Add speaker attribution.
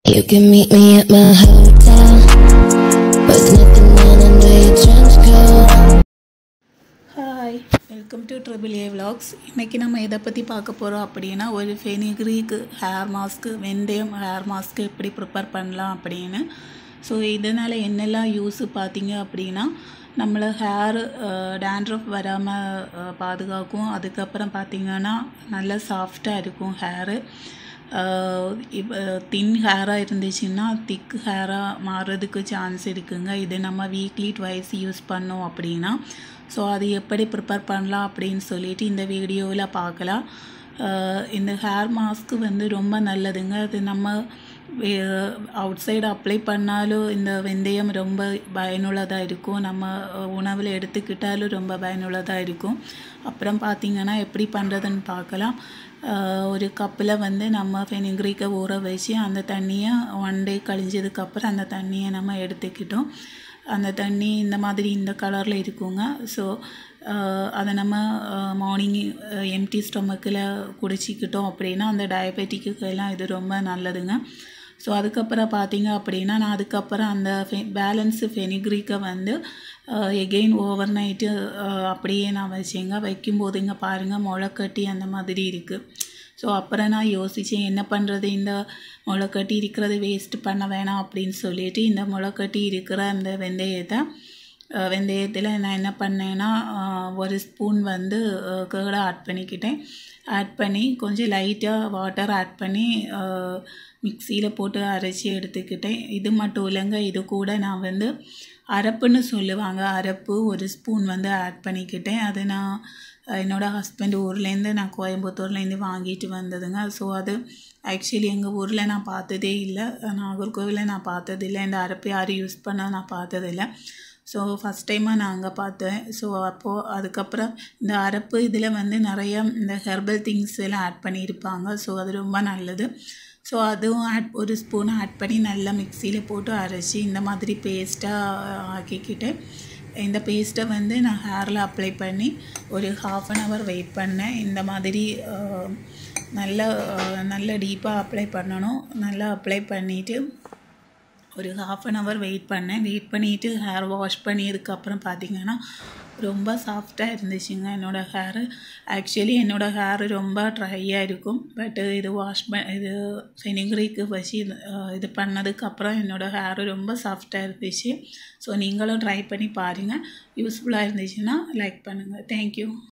Speaker 1: You can meet me at my hotel with nothing on under your trench coat.
Speaker 2: Hi welcome to triple A vlogs இன்றைக்கி நம்ம எதை பற்றி பார்க்க போகிறோம் அப்படின்னா ஒரு ஃபெனிக்ரீக்கு ஹேர் மாஸ்க்கு வெந்தயம் ஹேர் மாஸ்க்கு எப்படி ப்ரிப்பேர் பண்ணலாம் அப்படின்னு ஸோ இதனால் என்னெல்லாம் யூஸு பார்த்தீங்க அப்படின்னா நம்மளை ஹேர் டேண்ட்ரஃப் வராமல் பாதுகாக்கும் அதுக்கப்புறம் பார்த்திங்கன்னா நல்லா சாஃப்டாக இருக்கும் ஹேரு இப்போ தின் ஹேராக இருந்துச்சுன்னா திக் ஹேராக மாறுறதுக்கு சான்ஸ் இருக்குங்க இது நம்ம வீக்லி ட்வைஸ் யூஸ் பண்ணோம் அப்படின்னா ஸோ அது எப்படி ப்ரிப்பேர் பண்ணலாம் அப்படின்னு சொல்லிட்டு இந்த வீடியோவில் பார்க்கலாம் அஹ் இந்த ஹேர் மாஸ்க்கு வந்து ரொம்ப நல்லதுங்க அது நம்ம அவுட் சைடு அப்ளை பண்ணாலும் இந்த வெந்தயம் ரொம்ப பயனுள்ளதாக இருக்கும் நம்ம உணவில் எடுத்துக்கிட்டாலும் ரொம்ப பயனுள்ளதாக இருக்கும் அப்புறம் பார்த்திங்கன்னா எப்படி பண்ணுறதுன்னு பார்க்கலாம் அஹ் ஒரு கப்பில் வந்து நம்ம ஃபெனிக்ரிக்கை ஊற வச்சு அந்த தண்ணியை ஒன் டே கழிஞ்சதுக்கப்புறம் அந்த தண்ணியை நம்ம எடுத்துக்கிட்டோம் அந்த தண்ணி இந்த மாதிரி இந்த கலரில் இருக்குங்க ஸோ அதை நம்ம மார்னிங் எம்டி ஸ்டொமக்கில் குடிச்சிக்கிட்டோம் அப்படின்னா அந்த டயபெட்டிக்கு எல்லாம் இது ரொம்ப நல்லதுங்க ஸோ அதுக்கப்புறம் பார்த்தீங்க அப்படின்னா நான் அதுக்கப்புறம் அந்த ஃபெ பேலன்ஸு ஃபெனிக்ரிக்கை வந்து எகெயின் ஓவர் நைட்டு அப்படியே நான் வச்சேங்க வைக்கும்போது இங்கே பாருங்கள் முளைக்கட்டி அந்த மாதிரி இருக்குது ஸோ அப்புறம் நான் யோசித்தேன் என்ன பண்ணுறது இந்த முளைக்கட்டி இருக்கிறது வேஸ்ட் பண்ண வேணாம் அப்படின்னு சொல்லிட்டு இந்த முளைக்கட்டி இருக்கிற அந்த வெந்தயத்தை அஹ் வெந்தயத்தில் நான் என்ன பண்ணேன்னா அஹ் ஒரு ஸ்பூன் வந்து கேர்டை ஆட் பண்ணிக்கிட்டேன் ஆட் பண்ணி கொஞ்சம் லைட்டாக வாட்டர் ஆட் பண்ணி மிக்சியில் போட்டு அரைச்சி எடுத்துக்கிட்டேன் இது மட்டும் இல்லைங்க இது கூட நான் வந்து அரப்புன்னு சொல்லுவாங்க அரப்பு ஒரு ஸ்பூன் வந்து ஆட் பண்ணிக்கிட்டேன் அது நான் என்னோடய ஹஸ்பண்ட் ஊர்லேருந்து நான் கோயம்புத்தூர்லேருந்து வாங்கிட்டு வந்ததுங்க ஸோ அது ஆக்சுவலி எங்கள் ஊரில் நான் பார்த்ததே இல்லை நாகர்கோவிலில் நான் பார்த்ததில்லை இந்த அரப்பு யாரும் யூஸ் பண்ண நான் பார்த்ததில்லை ஸோ ஃபஸ்ட் டைமாக நான் அங்கே பார்த்தேன் ஸோ அப்போது அதுக்கப்புறம் இந்த அரப்பு இதில் வந்து நிறைய இந்த ஹெர்பல் திங்ஸ் எல்லாம் ஆட் பண்ணியிருப்பாங்க ஸோ அது ரொம்ப நல்லது ஸோ அதுவும் ஆட் ஒரு ஸ்பூன் ஆட் பண்ணி நல்லா மிக்சியில் போட்டு அரைச்சி இந்த மாதிரி பேஸ்ட்டாக ஆக்கிக்கிட்டு இந்த பேஸ்ட்டை வந்து நான் ஹேரில் அப்ளை பண்ணி ஒரு ஹாஃப் அன் ஹவர் வெயிட் பண்ணேன் இந்த மாதிரி நல்ல நல்ல டீப்பாக அப்ளை பண்ணணும் நல்லா அப்ளை பண்ணிவிட்டு ஒரு ஹாஃப் அன் ஹவர் வெயிட் பண்ணேன் வெயிட் பண்ணிவிட்டு ஹேர் வாஷ் பண்ணியதுக்கப்புறம் பார்த்தீங்கன்னா ரொம்ப சாஃப்டாக இருந்துச்சுங்க என்னோடய ஹேரு ஆக்சுவலி என்னோடய ஹேரு ரொம்ப ட்ரையாக இருக்கும் பட் இது வாஷ் ப இது ஃபெனிக்ரிக்கு வச்சு இது பண்ணதுக்கப்புறம் என்னோடய ஹேரு ரொம்ப சாஃப்டாக இருந்துச்சு ஸோ நீங்களும் ட்ரை பண்ணி பாருங்கள் யூஸ்ஃபுல்லாக இருந்துச்சுன்னா லைக் பண்ணுங்கள் தேங்க்யூ